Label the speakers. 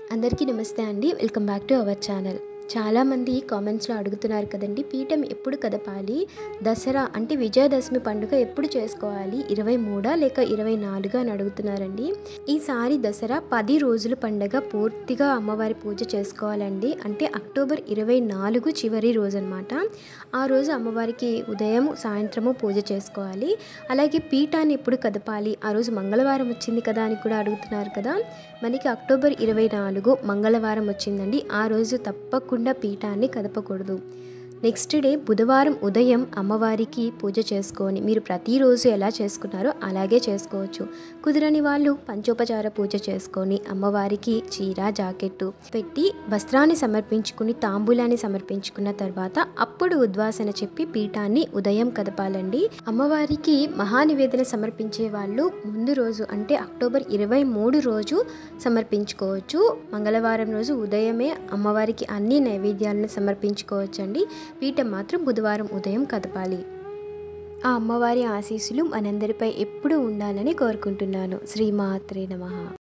Speaker 1: అందరికీ నమస్తే అండి welcome back to our channel చాలామంది కామెంట్స్లో అడుగుతున్నారు కదండి పీఠం ఎప్పుడు కదపాలి దసరా అంటే విజయదశమి పండుగ ఎప్పుడు చేసుకోవాలి ఇరవై మూడా లేక ఇరవై నాలుగా అని అడుగుతున్నారండి ఈసారి దసరా పది రోజుల పండుగ పూర్తిగా అమ్మవారి పూజ చేసుకోవాలండి అంటే అక్టోబర్ ఇరవై నాలుగు చివరి రోజు అనమాట ఆ రోజు అమ్మవారికి ఉదయం సాయంత్రము పూజ చేసుకోవాలి అలాగే పీఠాన్ని ఎప్పుడు కదపాలి ఆ రోజు మంగళవారం వచ్చింది కదా అని కూడా అడుగుతున్నారు కదా మనకి అక్టోబర్ ఇరవై నాలుగు మంగళవారం వచ్చిందండి ఆ రోజు తప్పకుండా పీఠాన్ని కదపకూడదు నెక్స్ట్ డే బుధవారం ఉదయం అమ్మవారికి పూజ చేసుకొని మీరు ప్రతిరోజు ఎలా చేసుకున్నారో అలాగే చేసుకోవచ్చు కుదరని వాళ్ళు పంచోపచార పూజ చేసుకొని అమ్మవారికి చీర జాకెట్టు పెట్టి వస్త్రాన్ని సమర్పించుకుని తాంబూలాన్ని సమర్పించుకున్న తర్వాత అప్పుడు ఉద్వాసన చెప్పి పీఠాన్ని ఉదయం కదపాలండి అమ్మవారికి మహానివేదన సమర్పించే వాళ్ళు ముందు రోజు అంటే అక్టోబర్ ఇరవై మూడు రోజు సమర్పించుకోవచ్చు మంగళవారం రోజు ఉదయమే అమ్మవారికి అన్ని నైవేద్యాలను సమర్పించుకోవచ్చండి పీఠం మాత్రం బుధవారం ఉదయం కదపాలి ఆ అమ్మవారి ఆశీస్సులు మనందరిపై ఎప్పుడూ ఉండాలని కోరుకుంటున్నాను శ్రీమాత్రే నమః